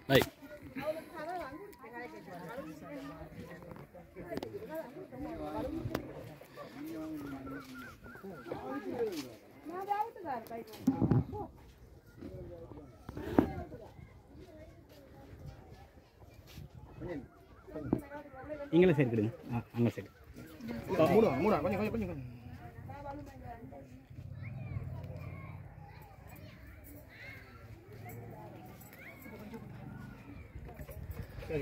by இங்கே side கிடுங்க ஆ அங்கே side மூடா மூடா கொஞ்சம் கொஞ்சம் கொஞ்சம் கொஞ்சம் சரி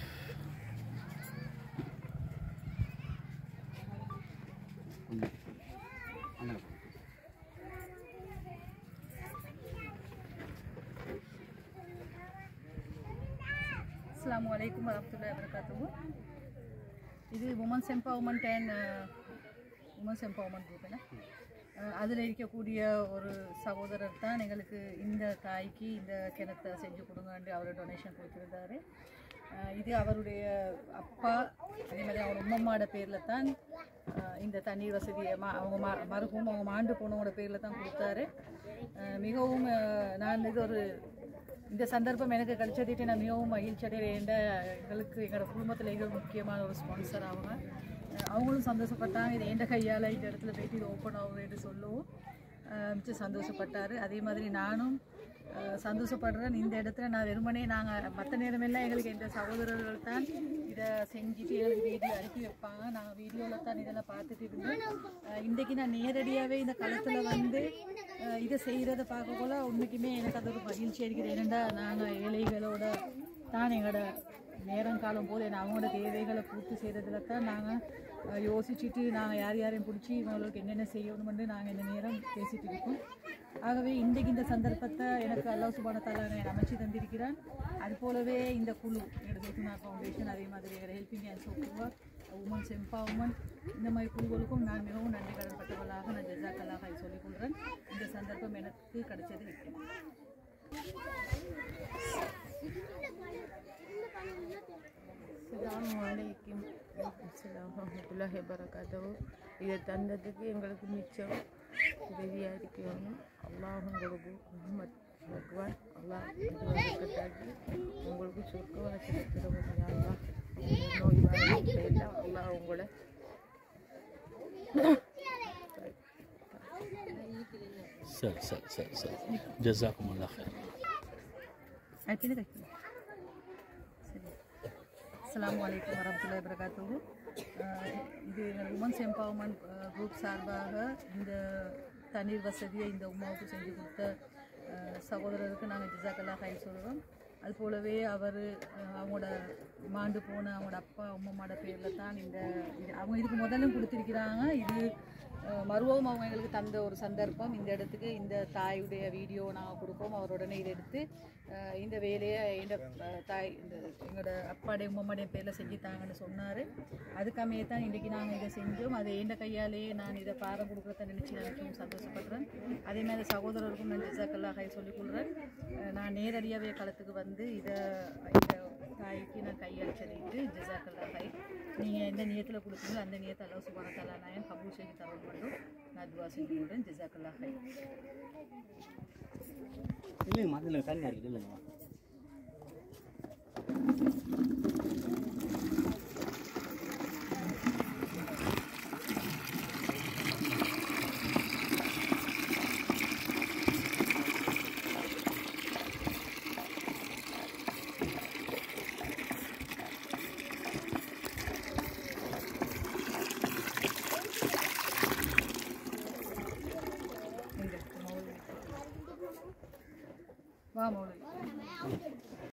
அஸ்ஸலாமு அலைக்கும் வரமத்துல்லாஹி வரகாத்துஹு இது women's empowerment and women's empowerment group என்ன அதில் இருக்கக்கூடிய ஒரு சகோதரர் தான் எங்களுக்கு இந்த தாய்க்கு இந்த கிணத்தை செஞ்சு கொடுங்கன்னு அவர் டொனேஷன் கொடுத்துருந்தாரு அஹ் இது அவருடைய அப்பா அதே மாதிரி அவர் உம்மம்மாட பேரில் தான் அஹ் இந்த தண்ணீர் வசதியை மா அவங்க மா மருகும் அவங்க மாண்டு போனவங்களோட பேரில் தான் கொடுத்தாரு அஹ் மிகவும் அஹ் நான் இது ஒரு இந்த சந்தர்ப்பம் எனக்கு கிடைச்சதுட்டு நான் மிகவும் மகிழ்ச்சி அடைகிறேன் ஏன்டா எங்களுக்கு எங்களோட குடும்பத்தில் இது ஒரு முக்கியமான ஒரு ஸ்பான்சர் அவங்க அஹ் அவங்களும் சந்தோஷப்பட்டாங்க இது எந்த கையால் இந்த இடத்துல போயிட்டு இது ஓப்பன் ஆகுதுன்னு சொல்லவும் அஹ் மிச்சம் சந்தோஷப்பட்டார் அதே மாதிரி நானும் அஹ் சந்தோஷப்படுறேன் இந்த இடத்துல நான் வெறுமனே நாங்கள் மற்ற நேரமெல்லாம் எங்களுக்கு இந்த சகோதரர்கள் தான் இதை செஞ்சுட்டு எங்களுக்கு வீடியோ அனுப்பி வைப்பாங்க நாங்கள் வீடியோவில் தான் இதெல்லாம் பார்த்துட்டு இருந்தோம் அஹ் இன்றைக்கு நான் நேரடியாகவே இந்த களத்தில் வந்து அஹ் இதை செய்கிறத பார்க்கக்குள்ள உண்மைக்குமே எனக்கு அது ஒரு மகிழ்ச்சி இருக்குது ஏனெண்டா நாங்கள் ஏழைகளோட தான் எங்களோட நேரம் காலம் போது என்ன அவங்களோட தேவைகளை பூர்த்தி செய்கிறதுல தான் நாங்கள் யோசிச்சுட்டு நாங்கள் யார் யாரையும் பிடிச்சி இவங்களுக்கு என்னென்ன செய்யணும்னு நாங்கள் இந்த நேரம் பேசிட்டு இருக்கோம் ஆகவே இன்றைக்கு இந்த சந்தர்ப்பத்தை எனக்கு அல்லாஹ் சுபானத்தால் எனக்கு அமைச்சு தந்திருக்கிறான் அது போலவே இந்த குழு எங்களோட ஜெய்துனா ஃபவுண்டேஷன் அதே மாதிரி எங்களோட ஹெல்பிங் அண்ட் சோப்புவா உமன்ஸ் எம்பவர்மெண்ட் இந்த மாதிரி குழுக்களுக்கும் நான் மிகவும் நன்றி கடன்பட்டவளாக நான் ஜெசாக்கல்லாக சொல்லிக் கொள்கிறேன் இந்த சந்தர்ப்பம் எனக்கு கிடைச்சது நிற்கிறேன் அஸ்ஸலாமு அலைக்கும் அஸ்ஸலாம் வரமத்துல்லாஹி வரகாத்தஹு இதை தந்ததுக்கு எங்களுக்கு மிச்சம் உதவியாக இருக்கணும் அல்லாஹ் உங்களுக்கு முகமத் பகவான் அல்லாஹ் கட்டாக்கி உங்களுக்கு சொர்க்க வாசனை தருவாங்க அல்லாஹ் நோய் வாரம் எல்லாம் அல்லாஹ் உங்களை சரி சரி சரி சரி ஜசாக்கும் அல்லா ஹைர் అయిపోయింది కట్టి సరే அஸ்ஸலாமு அலைக்கும் வரமத்துல்லாஹி வரகாத்துஹு அஹ் இது உமன்ஸ் எம்பவர்மெண்ட் குரூப் சார்பாக இந்த தண்ணீர் வசதியை இந்த உமாவுக்கு செஞ்சு கொடுத்த அஹ், சகோதரருக்கு நாங்கள் ஜிசாக்கல்லா கை சொல்கிறோம் அது போலவே அவர் அவங்களோட மாண்டு போன அவங்களோட அப்பா அம்மாவோட பேரில் தான் இந்த இது அவங்க இதுக்கு முதல்ல கொடுத்துருக்கிறாங்க இது அஹ், மறுபடியும் அவங்க எங்களுக்கு தந்த ஒரு சந்தர்ப்பம் இந்த இடத்துக்கு இந்த தாயுடைய வீடியோ நாங்கள் கொடுப்போம் அவர் உடனே இதை எடுத்து அஹ், இந்த வேலையை இந்த அஹ், தாய் இந்த எங்களோட அப்பாடைய உம்மாடைய பேரில் செஞ்சுட்டாங்கன்னு சொன்னார் அதுக்காமே தான் இன்றைக்கி நாங்கள் இதை செஞ்சோம் அது எந்த கையாலேயே நான் இதை பாரம் கொடுக்குறத நினச்சி நான் மிகவும் சந்தோஷப்படுறேன் அதே மாதிரி சகோதரருக்கும் நான் ஜிசாக்கல்லா ஹை சொல்லிக் கொள்கிறேன் அஹ், நான் நேரடியாகவே களத்துக்கு வந்து இதை இந்த தாய்க்கு நான் கையளிச்சதைட்டு ஜிசாக்கல்லா ஹை நீங்கள் எந்த நியத்தில் கொடுத்தீங்களோ அந்த நியத்தை அல்லா சுபான தலா நாயன் கபூல் செய்து தரணும் மட்டும் நான் துவா செஞ்சு கொள்கிறேன் ஜிசாக்கல்லா ஹை இல்லைங்கம்மா அதில் தனியாக இருக்குது இல்லைங்கம்மா வா மௌலவி